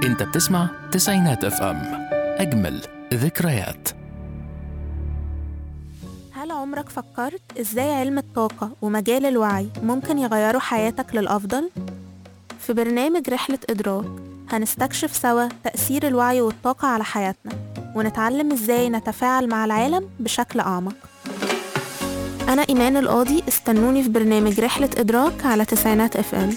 انت بتسمع تسعينات اف ام اجمل ذكريات هل عمرك فكرت ازاي علم الطاقة ومجال الوعي ممكن يغيروا حياتك للأفضل؟ في برنامج رحلة إدراك هنستكشف سوا تأثير الوعي والطاقة على حياتنا ونتعلم ازاي نتفاعل مع العالم بشكل أعمق أنا إيمان القاضي استنوني في برنامج رحلة إدراك على تسعينات اف ام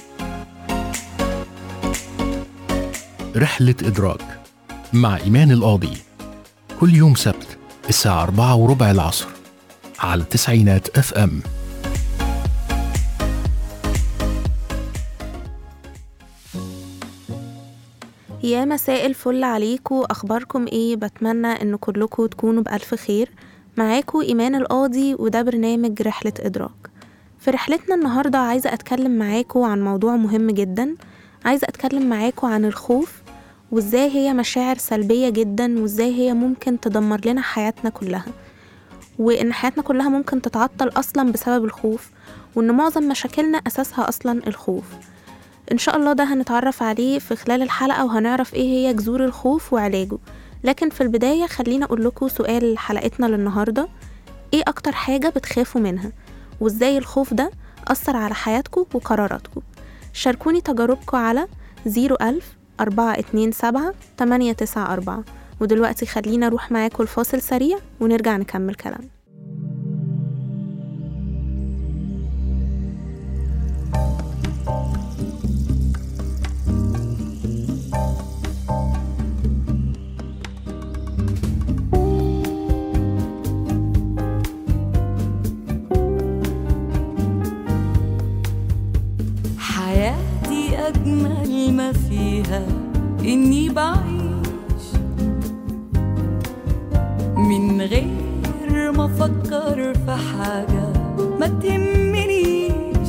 رحلة إدراك مع إيمان القاضي كل يوم سبت الساعة أربعة وربع العصر على تسعينات اف ام يا مساء الفل عليكم اخباركم ايه بتمنى ان كلكم تكونوا بالف خير معاكم ايمان القاضي وده برنامج رحله ادراك في رحلتنا النهارده عايزه اتكلم معاكم عن موضوع مهم جدا عايزه اتكلم معاكم عن الخوف وازاي هي مشاعر سلبيه جدا وازاي هي ممكن تدمر لنا حياتنا كلها وان حياتنا كلها ممكن تتعطل اصلا بسبب الخوف وان معظم مشاكلنا اساسها اصلا الخوف إن شاء الله ده هنتعرف عليه في خلال الحلقة وهنعرف إيه هي جذور الخوف وعلاجه لكن في البداية خلينا أقول لكم سؤال حلقتنا للنهاردة إيه أكتر حاجة بتخافوا منها وإزاي الخوف ده أثر على حياتكم وقراراتكم شاركوني تجاربكم على 01000 427 894 ودلوقتي خلينا أروح معاكم الفاصل سريع ونرجع نكمل كلام حياتي أجمل ما فيها إني بعيش من غير ما أفكر في حاجة ما تهمنيش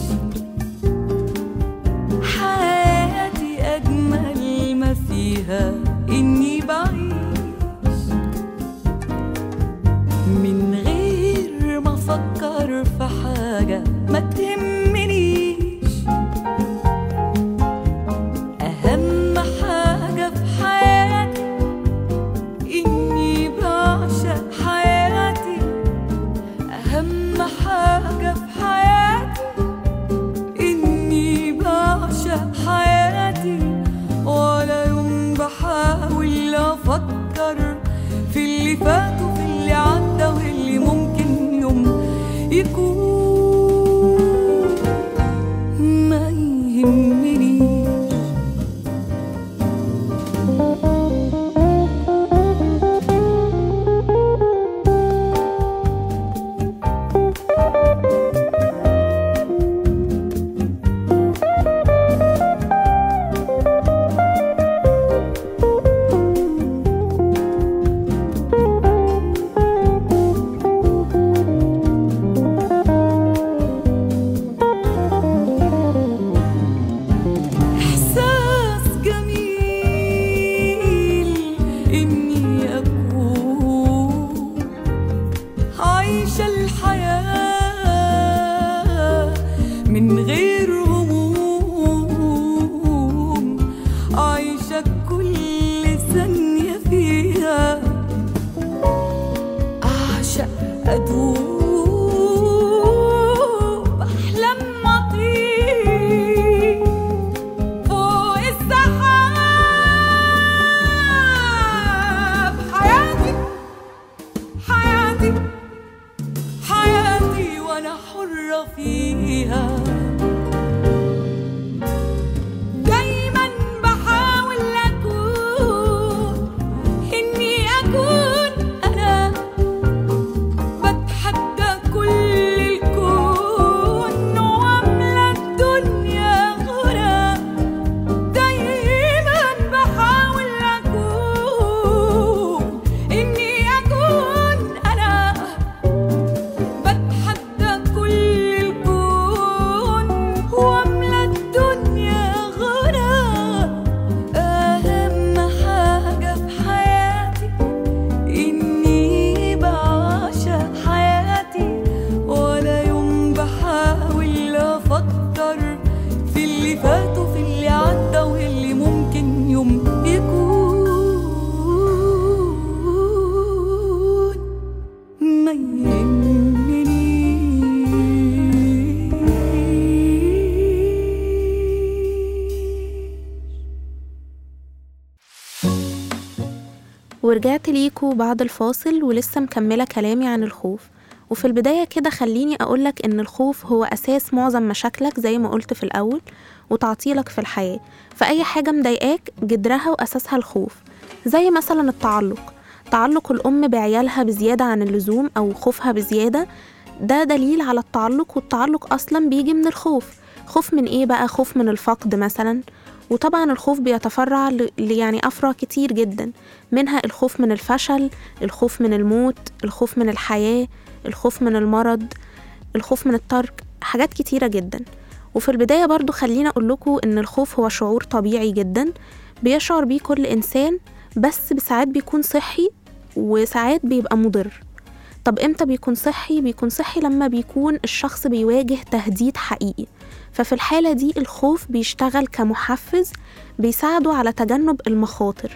حياتي أجمل ما فيها إني بعيش من غير ما أفكر في حاجة ما تهمنيش أهم حاجة في حياتي إني بعشق حياتي أهم حاجة في حياتي إني بعشق حياتي ولا يوم بحاول أفكر في اللي فات وفي اللي عدى واللي ممكن يوم يكون ما يهمنيش إحساس جميل إني أكون عايشة الحياة من غير هموم عايشة كل ثانية فيها أعشق أدوب أحلم أطير فوق السحاب حياتي حياتي حياتي وانا حرة فيها دايما بحاول اكون اني اكون انا بتحدى كل الكون واملى الدنيا غنى دايما بحاول اكون اني اكون انا بتحدى كل الكون واملى الدنيا غنى اهم حاجه في حياتي اني بعشق حياتي ولا يوم بحاول افكر في اللي فات وفي اللي عدى واللي ممكن يوم يكون ورجعت ليكوا بعد الفاصل ولسه مكملة كلامي عن الخوف وفي البداية كده خليني أقولك إن الخوف هو أساس معظم مشاكلك زي ما قلت في الأول وتعطيلك في الحياة فأي حاجة مضايقاك جدرها وأساسها الخوف زي مثلا التعلق تعلق الأم بعيالها بزيادة عن اللزوم أو خوفها بزيادة ده دليل على التعلق والتعلق أصلا بيجي من الخوف خوف من إيه بقى خوف من الفقد مثلا وطبعا الخوف بيتفرع ل ل- يعني أفرع كتير جدا منها الخوف من الفشل الخوف من الموت الخوف من الحياة الخوف من المرض الخوف من الترك حاجات كتيرة جدا وفي البداية برضو خلينا أقول لكم إن الخوف هو شعور طبيعي جدا بيشعر بيه كل إنسان بس ساعات بيكون صحي وساعات بيبقى مضر طب امتى بيكون صحي بيكون صحي لما بيكون الشخص بيواجه تهديد حقيقي ففي الحالة دي الخوف بيشتغل كمحفز بيساعده على تجنب المخاطر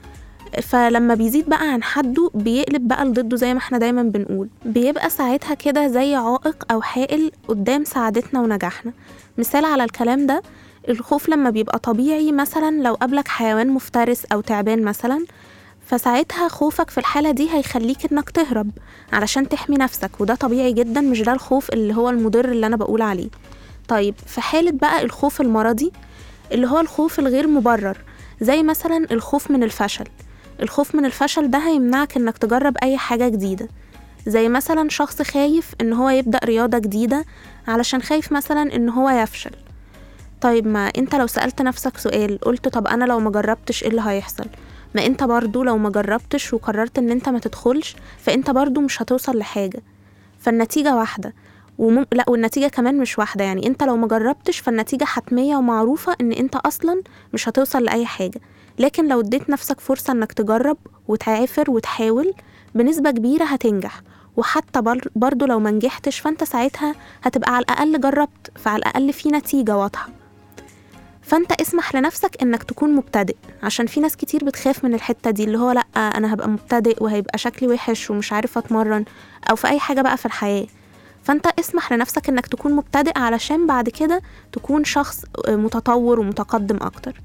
فلما بيزيد بقى عن حده بيقلب بقى لضده زي ما احنا دايما بنقول بيبقى ساعتها كده زي عائق أو حائل قدام سعادتنا ونجاحنا مثال على الكلام ده الخوف لما بيبقى طبيعي مثلا لو قابلك حيوان مفترس أو تعبان مثلا فساعتها خوفك في الحالة دي هيخليك انك تهرب علشان تحمي نفسك وده طبيعي جدا مش ده الخوف اللي هو المضر اللي انا بقول عليه طيب في حالة بقى الخوف المرضي اللي هو الخوف الغير مبرر زي مثلا الخوف من الفشل الخوف من الفشل ده هيمنعك انك تجرب اي حاجة جديدة زي مثلا شخص خايف ان هو يبدأ رياضة جديدة علشان خايف مثلا ان هو يفشل طيب ما انت لو سألت نفسك سؤال قلت طب انا لو ما جربتش ايه اللي هيحصل ما انت برضو لو ما جربتش وقررت ان انت ما تدخلش فانت برضو مش هتوصل لحاجة فالنتيجة واحدة ومم... لا والنتيجة كمان مش واحدة يعني انت لو ما جربتش فالنتيجة حتمية ومعروفة ان انت اصلا مش هتوصل لأي حاجة لكن لو اديت نفسك فرصة انك تجرب وتعافر وتحاول بنسبة كبيرة هتنجح وحتى بر- برضو لو ما نجحتش فانت ساعتها هتبقى على الأقل جربت فعلى الأقل في نتيجة واضحة فانت اسمح لنفسك انك تكون مبتدئ عشان في ناس كتير بتخاف من الحتة دي اللي هو لأ أنا هبقى مبتدئ وهيبقى شكلي وحش ومش عارفة أتمرن أو في أي حاجة بقى في الحياة فانت اسمح لنفسك انك تكون مبتدئ علشان بعد كده تكون شخص متطور ومتقدم أكتر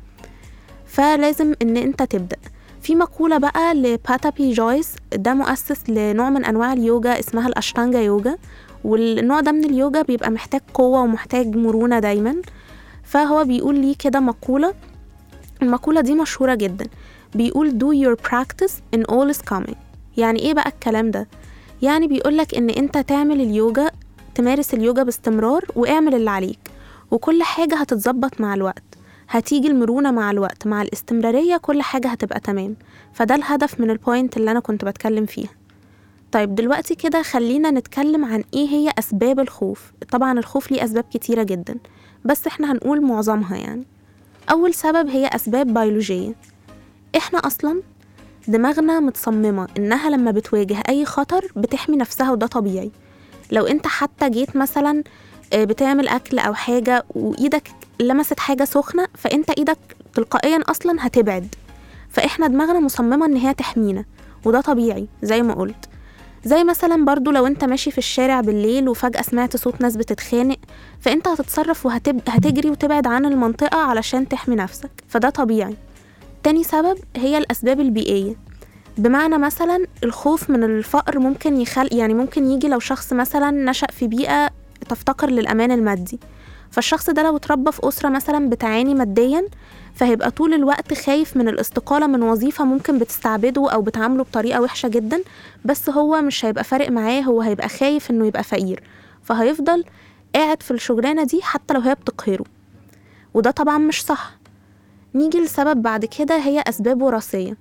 فلازم ان انت تبدأ في مقولة بقى لباتابي جويس ده مؤسس لنوع من أنواع اليوجا اسمها الأشتانجا يوجا والنوع ده من اليوجا بيبقى محتاج قوة ومحتاج مرونة دايما فهو بيقول لي كده مقولة المقولة دي مشهورة جدا بيقول do your practice in all is coming يعني ايه بقى الكلام ده يعني بيقولك ان انت تعمل اليوجا تمارس اليوجا باستمرار واعمل اللي عليك وكل حاجة هتتظبط مع الوقت هتيجي المرونة مع الوقت مع الاستمرارية كل حاجة هتبقى تمام فده الهدف من البوينت اللي أنا كنت بتكلم فيها طيب دلوقتي كده خلينا نتكلم عن ايه هي أسباب الخوف طبعا الخوف ليه أسباب كتيرة جدا بس احنا هنقول معظمها يعني أول سبب هي أسباب بيولوجية احنا أصلا دماغنا متصممة إنها لما بتواجه أي خطر بتحمي نفسها وده طبيعي لو انت حتى جيت مثلا آه، بتعمل أكل أو حاجة وإيدك لمست حاجة سخنة فانت إيدك تلقائيا أصلا هتبعد فإحنا دماغنا مصممة إن هي تحمينا وده طبيعي زي ما قلت زي مثلا برضو لو انت ماشي في الشارع بالليل وفجأة سمعت صوت ناس بتتخانق فانت هتتصرف وهتجري وتبعد عن المنطقة علشان تحمي نفسك فده طبيعي تاني سبب هي الأسباب البيئية بمعنى مثلا الخوف من الفقر ممكن يخل يعني ممكن يجي لو شخص مثلا نشأ في بيئة تفتقر للأمان المادي فالشخص ده لو اتربى في أسرة مثلا بتعاني ماديا فهيبقى طول الوقت خايف من الاستقالة من وظيفة ممكن بتستعبده أو بتعامله بطريقة وحشة جدا بس هو مش هيبقى فارق معاه هو هيبقى خايف إنه يبقى فقير فهيفضل قاعد في الشغلانة دي حتى لو هي بتقهره وده طبعا مش صح نيجي لسبب بعد كده هي أسباب وراثية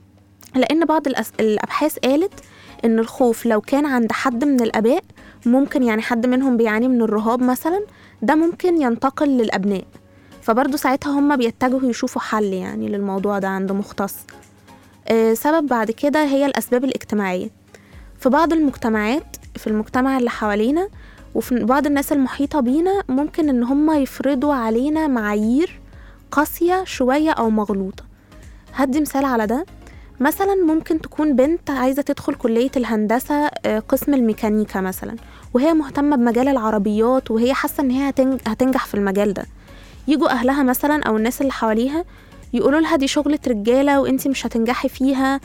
لأن بعض الأس... الأبحاث قالت إن الخوف لو كان عند حد من الآباء ممكن يعني حد منهم بيعاني من الرهاب مثلا ده ممكن ينتقل للأبناء فبرضه ساعتها هما بيتجهوا يشوفوا حل يعني للموضوع ده عند مختص آه سبب بعد كده هي الأسباب الاجتماعية في بعض المجتمعات في المجتمع اللي حوالينا وفي بعض الناس المحيطة بينا ممكن إن هما يفرضوا علينا معايير قاسية شوية أو مغلوطة هدي مثال على ده مثلا ممكن تكون بنت عايزة تدخل كلية الهندسة آه، قسم الميكانيكا مثلا وهي مهتمة بمجال العربيات وهي حاسة إن هي هتنج- هتنجح في المجال ده يجوا أهلها مثلا أو الناس اللي حواليها يقولوا لها دي شغلة رجالة وانتي مش هتنجحي فيها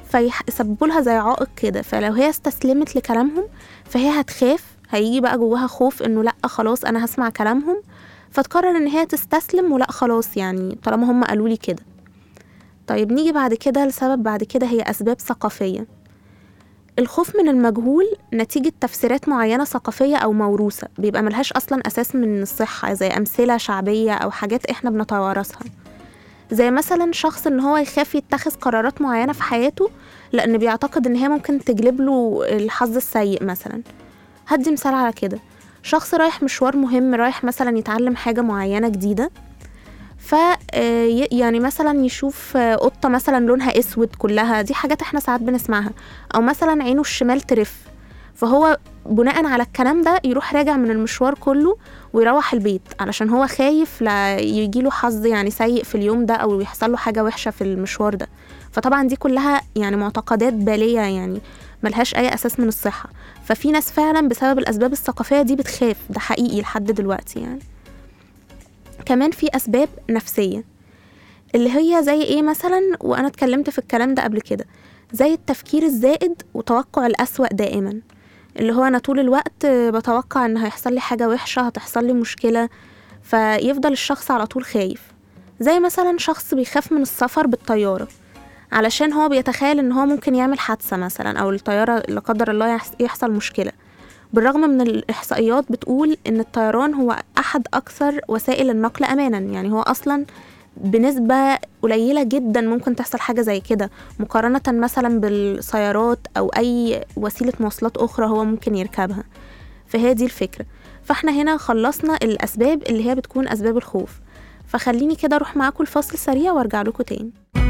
فيسببوا لها زي عائق كده فلو هي استسلمت لكلامهم فهي هتخاف هيجي بقى جواها خوف انه لا خلاص انا هسمع كلامهم فتقرر ان هي تستسلم ولا خلاص يعني طالما هم قالوا لي كده طيب نيجي بعد كده لسبب بعد كده هي اسباب ثقافيه الخوف من المجهول نتيجة تفسيرات معينة ثقافية أو موروثة بيبقى ملهاش أصلا أساس من الصحة زي أمثلة شعبية أو حاجات إحنا بنتوارثها زي مثلا شخص إن هو يخاف يتخذ قرارات معينة في حياته لأن بيعتقد إن هي ممكن تجلب له الحظ السيء مثلا هدي مثال على كده شخص رايح مشوار مهم رايح مثلا يتعلم حاجة معينة جديدة ف آه، ي- يعني مثلا يشوف آه، قطة مثلا لونها اسود كلها دي حاجات احنا ساعات بنسمعها او مثلا عينه الشمال ترف فهو بناء على الكلام ده يروح راجع من المشوار كله ويروح البيت علشان هو خايف لا يجيله حظ يعني سيء في اليوم ده او يحصل له حاجة وحشة في المشوار ده فطبعا دي كلها يعني معتقدات بالية يعني ملهاش أي أساس من الصحة ففي ناس فعلا بسبب الأسباب الثقافية دي بتخاف ده حقيقي لحد دلوقتي يعني كمان في أسباب نفسية اللي هي زي إيه مثلا وأنا اتكلمت في الكلام ده قبل كده زي التفكير الزائد وتوقع الأسوأ دائما اللي هو أنا طول الوقت بتوقع إن هيحصل لي حاجة وحشة هتحصل لي مشكلة فيفضل الشخص على طول خايف زي مثلا شخص بيخاف من السفر بالطيارة علشان هو بيتخيل ان هو ممكن يعمل حادثة مثلا او الطيارة لا قدر الله يحس- يحصل مشكلة بالرغم من الإحصائيات بتقول إن الطيران هو أحد أكثر وسائل النقل أمانا يعني هو أصلا بنسبة قليلة جدا ممكن تحصل حاجة زي كده مقارنة مثلا بالسيارات أو أي وسيلة مواصلات أخرى هو ممكن يركبها فهي دي الفكرة فاحنا هنا خلصنا الأسباب اللي هي بتكون أسباب الخوف فخليني كده أروح معاكم الفصل سريع وأرجع لكم تاني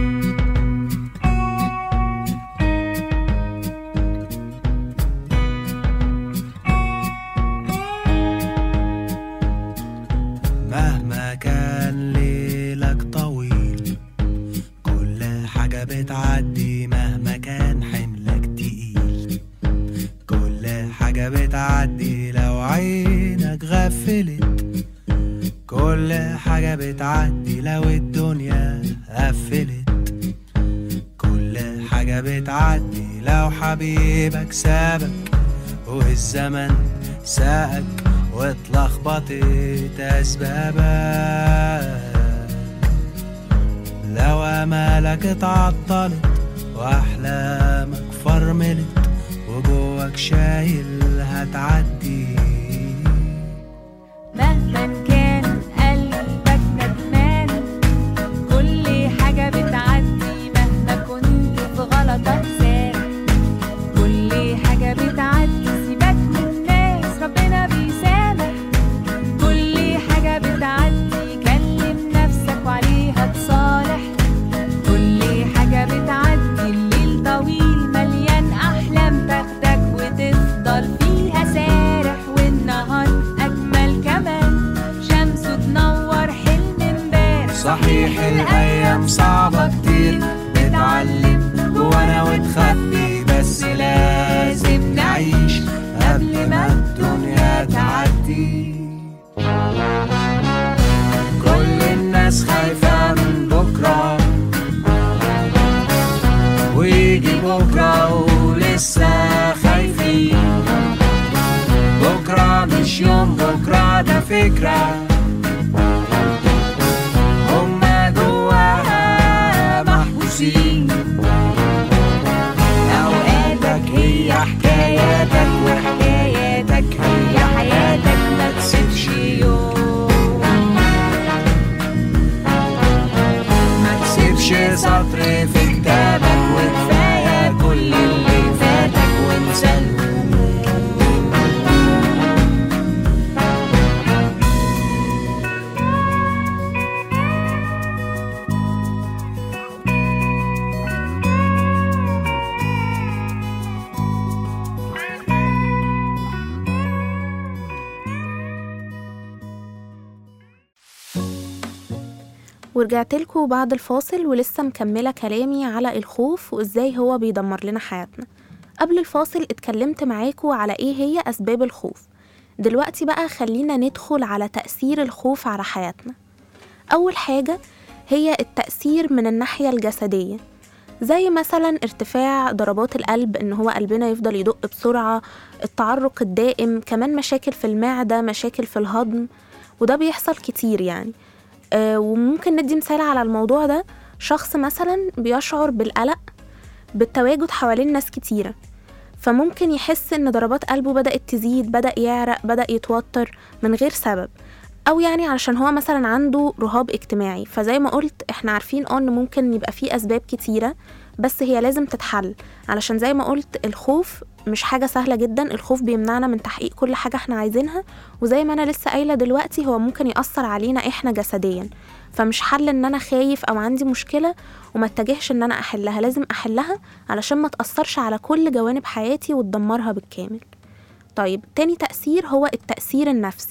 مهما كان ليلك طويل كل حاجة بتعدي مهما كان حملك تقيل كل حاجة بتعدي لو عينك غفلت كل حاجة بتعدي لو الدنيا قفلت كل حاجة بتعدي لو حبيبك سابك والزمن ساقك واتلخبطت أسبابك لو أمالك اتعطلت وأحلامك فرملت وجواك شايل هتعدي مهما كان قلبك ندمان كل حاجة بتعدي مهما كنت في غلط أحسان كل حاجة بتعدي سيبك من الناس ربنا بيسامح كل حاجة بتعدي كلم نفسك وعليها تصالح كل حاجة بتعدي الليل طويل مليان أحلام تاخدك وتفضل فيها سارح والنهار أجمل كمان شمسه تنور حلم امبارح صحيح الأيام صعبة كتير بتعلم جوانا وتخبي بس لازم نعيش قبل ما الدنيا تعدي كل الناس خايفة من بكرة ويجي بكرة ولسه خايفين بكرة مش يوم بكرة ده فكرة هما جواها محبوسين أوقاتك هي حكاياتك وحكاياتك هي حياتك ما تسيبش يوم ما تسيبش سطر في كتابك وكفاية كل اللي فاتك وانسى الهموم ورجعت لكم بعد الفاصل ولسه مكملة كلامي على الخوف وإزاي هو بيدمر لنا حياتنا قبل الفاصل اتكلمت معاكم على إيه هي أسباب الخوف دلوقتي بقى خلينا ندخل على تأثير الخوف على حياتنا أول حاجة هي التأثير من الناحية الجسدية زي مثلا ارتفاع ضربات القلب ان هو قلبنا يفضل يدق بسرعة التعرق الدائم كمان مشاكل في المعدة مشاكل في الهضم وده بيحصل كتير يعني آه وممكن ندي مثال على الموضوع ده شخص مثلا بيشعر بالقلق بالتواجد حوالين ناس كتيرة فممكن يحس ان ضربات قلبه بدأت تزيد بدأ يعرق بدأ يتوتر من غير سبب او يعني علشان هو مثلا عنده رهاب اجتماعي فزي ما قلت احنا عارفين اه ان ممكن يبقى فيه اسباب كتيرة بس هي لازم تتحل علشان زي ما قلت الخوف مش حاجة سهلة جدا الخوف بيمنعنا من تحقيق كل حاجة احنا عايزينها وزي ما انا لسه قايلة دلوقتي هو ممكن يأثر علينا احنا جسديا فمش حل ان انا خايف او عندي مشكلة وما اتجهش ان انا احلها لازم احلها علشان ما تأثرش على كل جوانب حياتي وتدمرها بالكامل طيب تاني تأثير هو التأثير النفسي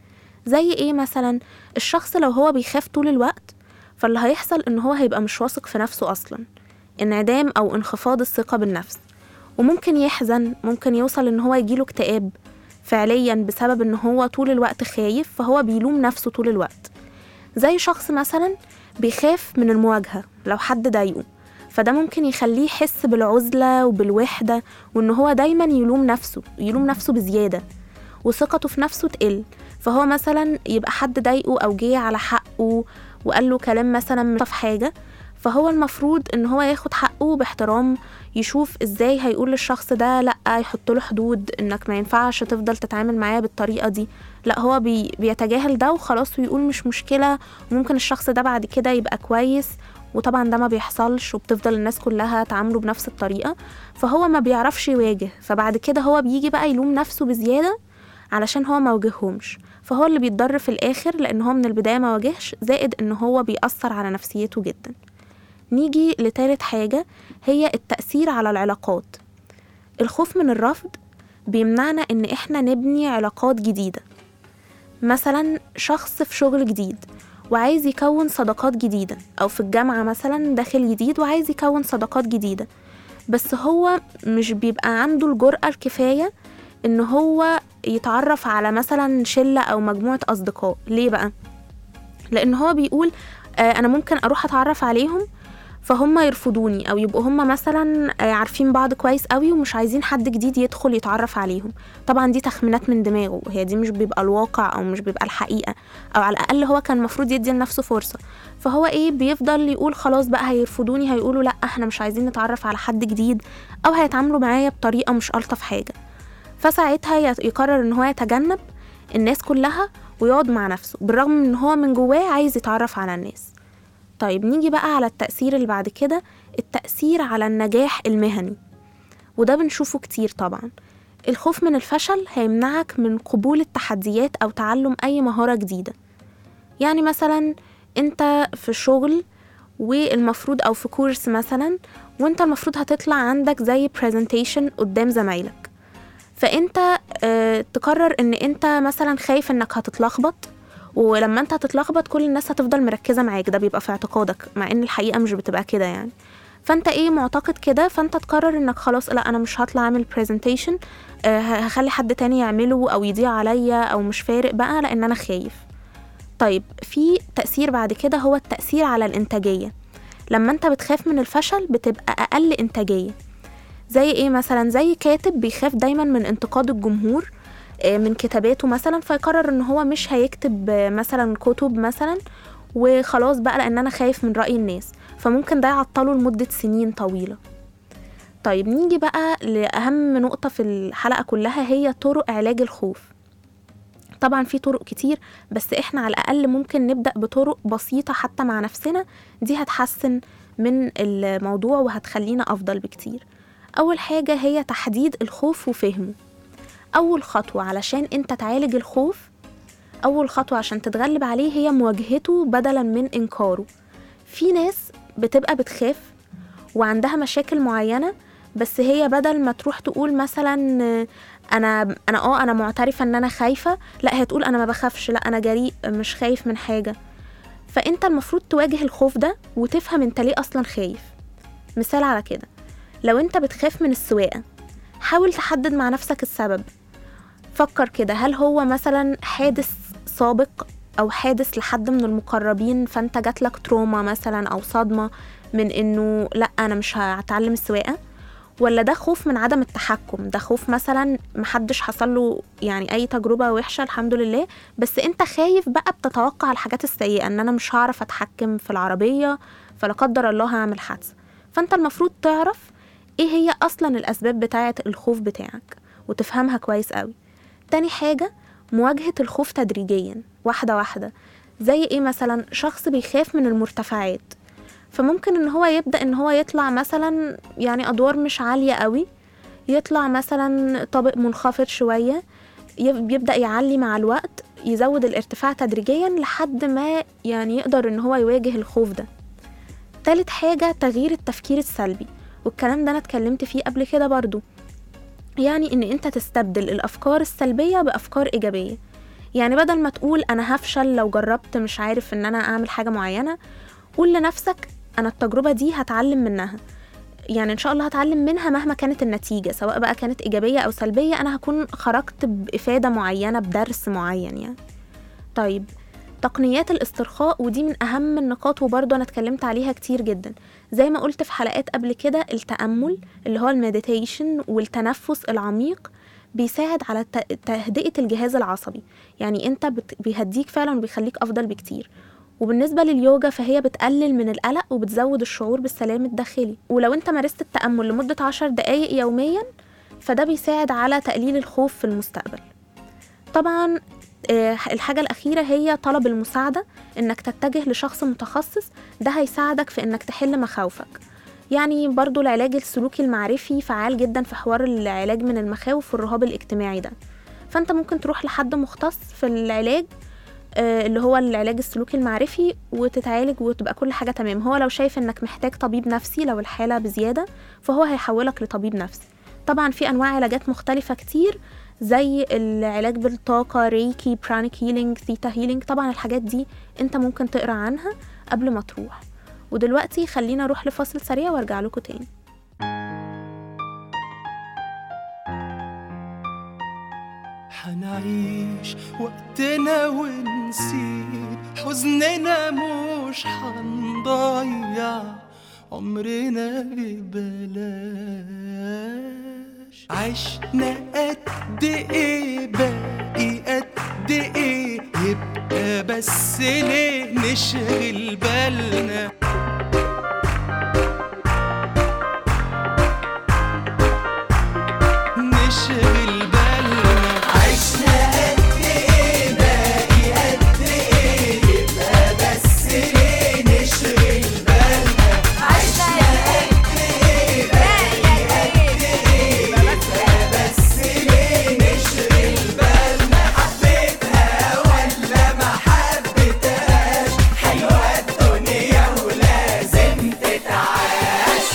زي ايه مثلا الشخص لو هو بيخاف طول الوقت فاللي هيحصل ان هو هيبقى مش واثق في نفسه اصلا انعدام او انخفاض الثقة بالنفس وممكن يحزن ممكن يوصل ان هو يجيله اكتئاب فعليا بسبب ان هو طول الوقت خايف فهو بيلوم نفسه طول الوقت زي شخص مثلا بيخاف من المواجهة لو حد ضايقه فده ممكن يخليه يحس بالعزلة وبالوحدة وإن هو دايما يلوم نفسه يلوم نفسه بزيادة وثقته في نفسه تقل فهو مثلا يبقى حد ضايقه أو جه على حقه وقال له كلام مثلا مش في حاجة فهو المفروض ان هو ياخد حقه باحترام يشوف ازاي هيقول للشخص ده لا يحط له حدود انك ما ينفعش تفضل تتعامل معاه بالطريقه دي لا هو بي بيتجاهل ده وخلاص ويقول مش مشكله وممكن الشخص ده بعد كده يبقى كويس وطبعا ده ما بيحصلش وبتفضل الناس كلها تعامله بنفس الطريقه فهو ما بيعرفش يواجه فبعد كده هو بيجي بقى يلوم نفسه بزياده علشان هو ما واجههمش فهو اللي بيتضر في الاخر لان هو من البدايه ما واجهش زائد ان هو بيأثر على نفسيته جدا نيجي لتالت حاجة هي التأثير على العلاقات الخوف من الرفض بيمنعنا إن إحنا نبني علاقات جديدة مثلا شخص في شغل جديد وعايز يكون صداقات جديدة أو في الجامعة مثلا داخل جديد وعايز يكون صداقات جديدة بس هو مش بيبقى عنده الجرأة الكفاية إن هو يتعرف على مثلا شلة أو مجموعة أصدقاء ليه بقى؟ لأن هو بيقول آه أنا ممكن أروح أتعرف عليهم فهم يرفضوني او يبقوا هم مثلا عارفين بعض كويس قوي ومش عايزين حد جديد يدخل يتعرف عليهم طبعا دي تخمينات من دماغه هي دي مش بيبقى الواقع او مش بيبقى الحقيقه او على الاقل هو كان المفروض يدي لنفسه فرصه فهو ايه بيفضل يقول خلاص بقى هيرفضوني هيقولوا لا احنا مش عايزين نتعرف على حد جديد او هيتعاملوا معايا بطريقه مش الطف حاجه فساعتها يقرر ان هو يتجنب الناس كلها ويقعد مع نفسه بالرغم من ان هو من جواه عايز يتعرف على الناس طيب نيجي بقى على التأثير اللي بعد كده التأثير على النجاح المهني وده بنشوفه كتير طبعا الخوف من الفشل هيمنعك من قبول التحديات أو تعلم أي مهارة جديدة يعني مثلا انت في شغل والمفروض أو في كورس مثلا وانت المفروض هتطلع عندك زي presentation قدام زمايلك فانت اه تقرر ان انت مثلا خايف انك هتتلخبط ولما انت هتتلخبط كل الناس هتفضل مركزة معاك ده بيبقى في اعتقادك مع ان الحقيقة مش بتبقى كده يعني فانت ايه معتقد كده فانت تقرر انك خلاص لا انا مش هطلع اعمل برزنتيشن أه هخلي حد تاني يعمله او يضيع عليا او مش فارق بقى لان انا خايف طيب في تأثير بعد كده هو التأثير على الانتاجية لما انت بتخاف من الفشل بتبقى اقل انتاجية زي ايه مثلا زي كاتب بيخاف دايما من انتقاد الجمهور من كتاباته مثلا فيقرر ان هو مش هيكتب مثلا كتب مثلا وخلاص بقى لان انا خايف من رأي الناس فممكن ده يعطله لمدة سنين طويلة طيب نيجي بقى لأهم نقطة في الحلقة كلها هي طرق علاج الخوف طبعا في طرق كتير بس احنا على الأقل ممكن نبدأ بطرق بسيطة حتى مع نفسنا دي هتحسن من الموضوع وهتخلينا أفضل بكتير أول حاجة هي تحديد الخوف وفهمه أول خطوة علشان أنت تعالج الخوف أول خطوة عشان تتغلب عليه هي مواجهته بدلا من إنكاره في ناس بتبقى بتخاف وعندها مشاكل معينة بس هي بدل ما تروح تقول مثلا انا انا اه انا معترفه ان انا خايفه لا هي تقول انا ما بخافش لا انا جريء مش خايف من حاجه فانت المفروض تواجه الخوف ده وتفهم انت ليه اصلا خايف مثال على كده لو انت بتخاف من السواقه حاول تحدد مع نفسك السبب فكر كده هل هو مثلا حادث سابق او حادث لحد من المقربين فانت جاتلك تروما مثلا او صدمه من انه لا انا مش هتعلم السواقه ولا ده خوف من عدم التحكم ده خوف مثلا محدش حصل له يعني اي تجربه وحشه الحمد لله بس انت خايف بقى بتتوقع الحاجات السيئه ان انا مش هعرف اتحكم في العربيه فلا قدر الله هعمل حادثه فانت المفروض تعرف ايه هي اصلا الاسباب بتاعه الخوف بتاعك وتفهمها كويس قوي تاني حاجه مواجهه الخوف تدريجيا واحده واحده زي ايه مثلا شخص بيخاف من المرتفعات فممكن ان هو يبدا ان هو يطلع مثلا يعني ادوار مش عاليه قوي يطلع مثلا طابق منخفض شويه يب- يبدا يعلي مع الوقت يزود الارتفاع تدريجيا لحد ما يعني يقدر ان هو يواجه الخوف ده تالت حاجة تغيير التفكير السلبي والكلام ده أنا اتكلمت فيه قبل كده برضو يعني إن أنت تستبدل الأفكار السلبية بأفكار إيجابية يعني بدل ما تقول أنا هفشل لو جربت مش عارف إن أنا أعمل حاجة معينة قول لنفسك أنا التجربة دي هتعلم منها يعني إن شاء الله هتعلم منها مهما كانت النتيجة سواء بقى كانت إيجابية أو سلبية أنا هكون خرجت بإفادة معينة بدرس معين يعني طيب تقنيات الاسترخاء ودي من أهم النقاط وبرضه أنا اتكلمت عليها كتير جدا زي ما قلت في حلقات قبل كده التأمل اللي هو المديتيشن والتنفس العميق بيساعد على ت- تهدئة الجهاز العصبي يعني انت بت- بيهديك فعلا وبيخليك أفضل بكتير وبالنسبة لليوجا فهي بتقلل من القلق وبتزود الشعور بالسلام الداخلي ولو انت مارست التأمل لمدة عشر دقايق يوميا فده بيساعد على تقليل الخوف في المستقبل طبعا آه، الحاجة الأخيرة هي طلب المساعدة إنك تتجه لشخص متخصص ده هيساعدك في إنك تحل مخاوفك يعني برضو العلاج السلوكي المعرفي فعال جدا في حوار العلاج من المخاوف والرهاب الاجتماعي ده فأنت ممكن تروح لحد مختص في العلاج آه، اللي هو العلاج السلوكي المعرفي وتتعالج وتبقى كل حاجة تمام هو لو شايف إنك محتاج طبيب نفسي لو الحالة بزيادة فهو هيحولك لطبيب نفسي طبعا في أنواع علاجات مختلفة كتير زي العلاج بالطاقة ريكي برانيك هيلينج ثيتا هيلينج طبعا الحاجات دي انت ممكن تقرا عنها قبل ما تروح ودلوقتي خلينا اروح لفاصل سريع وارجع لكم تاني حنعيش وقتنا ونسيب حزننا مش حنضيع عمرنا ببلاش عشنا قد ايه باقي قد ايه يبقى بس ليه نشغل بالنا نشغل بالنا عشنا قد ايه باقي قد ايه يبقى بس ليه نشغل بالنا عشنا قد ايه باقي قد ايه يبقى بس ليه نشغل بالنا حبيتها ولا ما حبيتهاش حلوة الدنيا ولازم تتعاش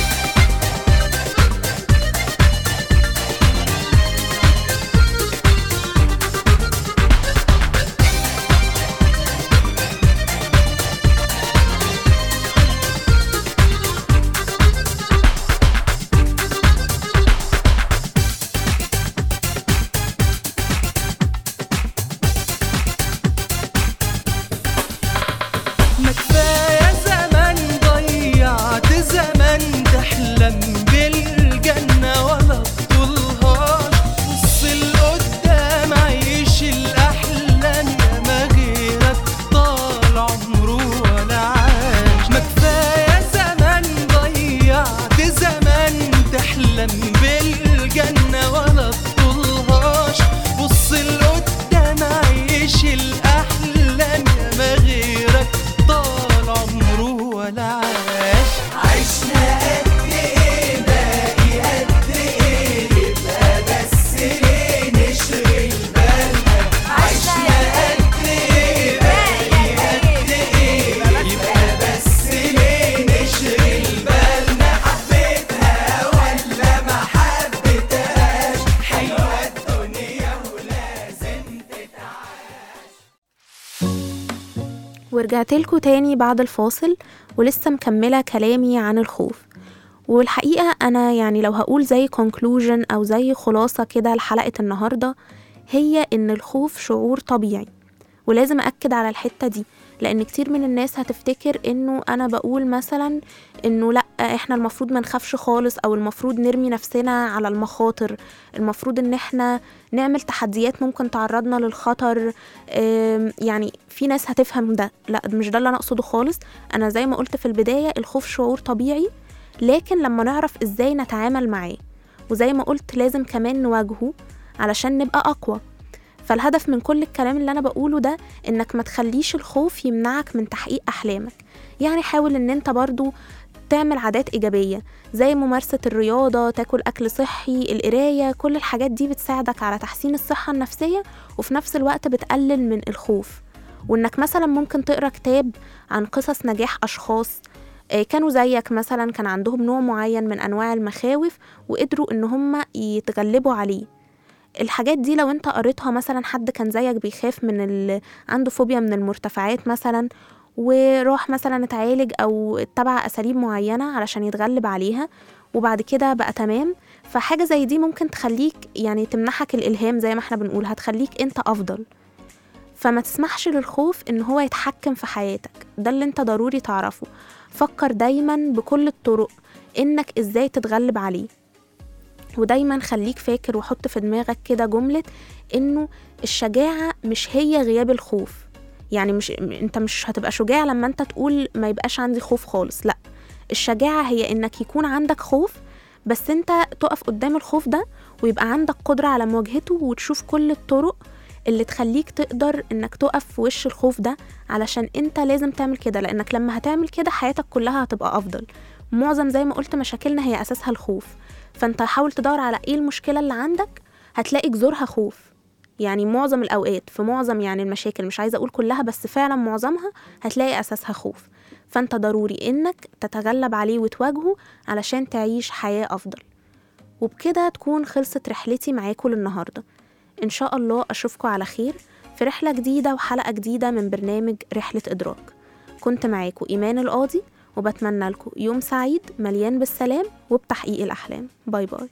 ما كفاية زمان ضيعت زمان تحلم بالجنة ولا تطولهاش بص لقدام عيش الأحلام يا ما غيرك طال عمره ولا عاش ما كفاية زمان ضيعت زمان تحلم بالجنة ولا تطولهاش بص لقدام عيش الأحلام يا ما غيرك طال عمره ولا عاش عشنا قد ايه باقي قد ايه يبقى بس ليه نشغل بالنا عشنا قد ايه باقي قد ايه يبقى بس ليه نشغل بالنا حبيتها ولا ما حبيتهاش حلوة الدنيا ولازم ورجعت لكم تاني بعد الفاصل ولسه مكملة كلامي عن الخوف والحقيقة أنا يعني لو هقول زي conclusion أو زي خلاصة كده لحلقة النهاردة هي إن الخوف شعور طبيعي ولازم أكد على الحتة دي لان كتير من الناس هتفتكر انه انا بقول مثلا انه لا احنا المفروض ما نخافش خالص او المفروض نرمي نفسنا على المخاطر المفروض ان احنا نعمل تحديات ممكن تعرضنا للخطر آم، يعني في ناس هتفهم ده لا مش ده اللي انا اقصده خالص انا زي ما قلت في البداية الخوف شعور طبيعي لكن لما نعرف ازاي نتعامل معاه وزي ما قلت لازم كمان نواجهه علشان نبقى اقوى فالهدف من كل الكلام اللي انا بقوله ده انك ما تخليش الخوف يمنعك من تحقيق احلامك يعني حاول ان انت برضو تعمل عادات إيجابية زي ممارسة الرياضة تاكل أكل صحي القراية كل الحاجات دي بتساعدك على تحسين الصحة النفسية وفي نفس الوقت بتقلل من الخوف وإنك مثلا ممكن تقرأ كتاب عن قصص نجاح أشخاص آه، كانوا زيك مثلا كان عندهم نوع معين من أنواع المخاوف وقدروا إن هم يتغلبوا عليه الحاجات دي لو انت قريتها مثلا حد كان زيك بيخاف من ال... عنده فوبيا من المرتفعات مثلا وراح مثلا اتعالج او اتبع اساليب معينه علشان يتغلب عليها وبعد كده بقى تمام فحاجه زي دي ممكن تخليك يعني تمنحك الالهام زي ما احنا بنقول هتخليك انت افضل فما تسمحش للخوف ان هو يتحكم في حياتك ده اللي انت ضروري تعرفه فكر دايما بكل الطرق انك ازاي تتغلب عليه ودايما خليك فاكر وحط في دماغك كده جملة انه الشجاعة مش هي غياب الخوف يعني مش انت مش هتبقى شجاع لما انت تقول ما يبقاش عندي خوف خالص لا الشجاعة هي انك يكون عندك خوف بس انت تقف قدام الخوف ده ويبقى عندك قدرة على مواجهته وتشوف كل الطرق اللي تخليك تقدر انك تقف في وش الخوف ده علشان انت لازم تعمل كده لانك لما هتعمل كده حياتك كلها هتبقى افضل معظم زي ما قلت مشاكلنا هي اساسها الخوف فانت حاول تدور على ايه المشكلة اللي عندك هتلاقي جذورها خوف يعني معظم الأوقات في معظم يعني المشاكل مش عايزة أقول كلها بس فعلا معظمها هتلاقي أساسها خوف فأنت ضروري إنك تتغلب عليه وتواجهه علشان تعيش حياة أفضل وبكده تكون خلصت رحلتي معاكم للنهاردة إن شاء الله أشوفكم على خير في رحلة جديدة وحلقة جديدة من برنامج رحلة إدراك كنت معاكم إيمان القاضي وبتمنى لكم يوم سعيد مليان بالسلام وبتحقيق الأحلام باي باي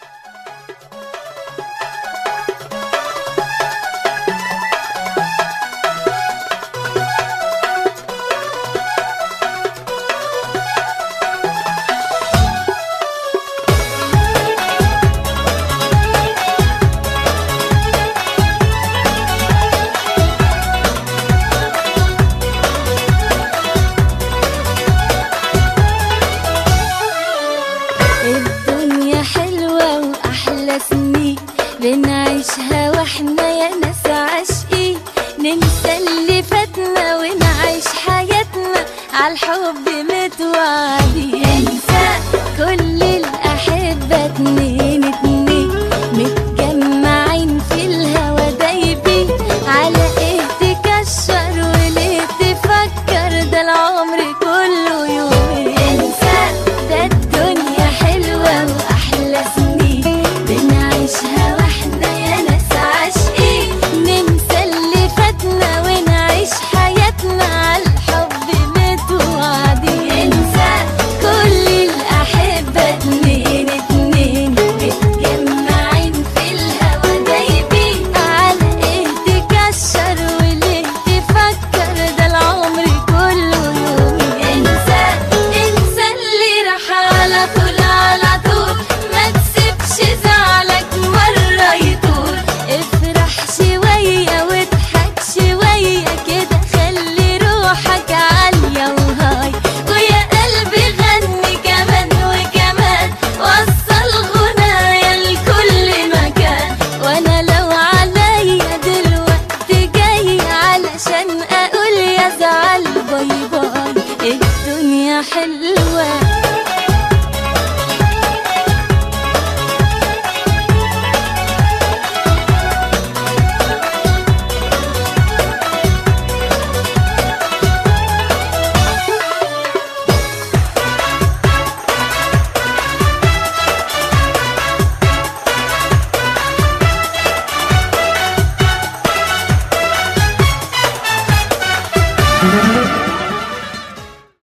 الدنيا حلوة وأحلى سنين بنعيشها واحنا يا ناس عاشقين ننسى اللي فاتنا ونعيش حياتنا عالحب متوعدين انسى كل الأحبة اتنين اتنين متجمعين في الهوا دايبين على ايه تكشر وليه تفكر ده العمر كله يومين انسى ده الدنيا حلوة وأحلى سنين بنعيشها واحنا يا ناس عاشقين ننسى اللي فاتنا ونعيش حياتنا عالحب متوعدين انسى كل الأحبة اتنين اتنين متجمعين في الهوا دايبين على ايه تكشر وليه تفكر ده العمر كله يومين انسى انسى اللي راح على طول على طول ما تسيبش زعلك مرة يطول افرح شوية واضحك شوية كده خلي روحك عالية وهاي ويا قلبي غني كمان وكمان وصل غنايا لكل مكان وانا لو عليا دلوقتي جاي علشان اقول يا زعل باي باي الدنيا حلوة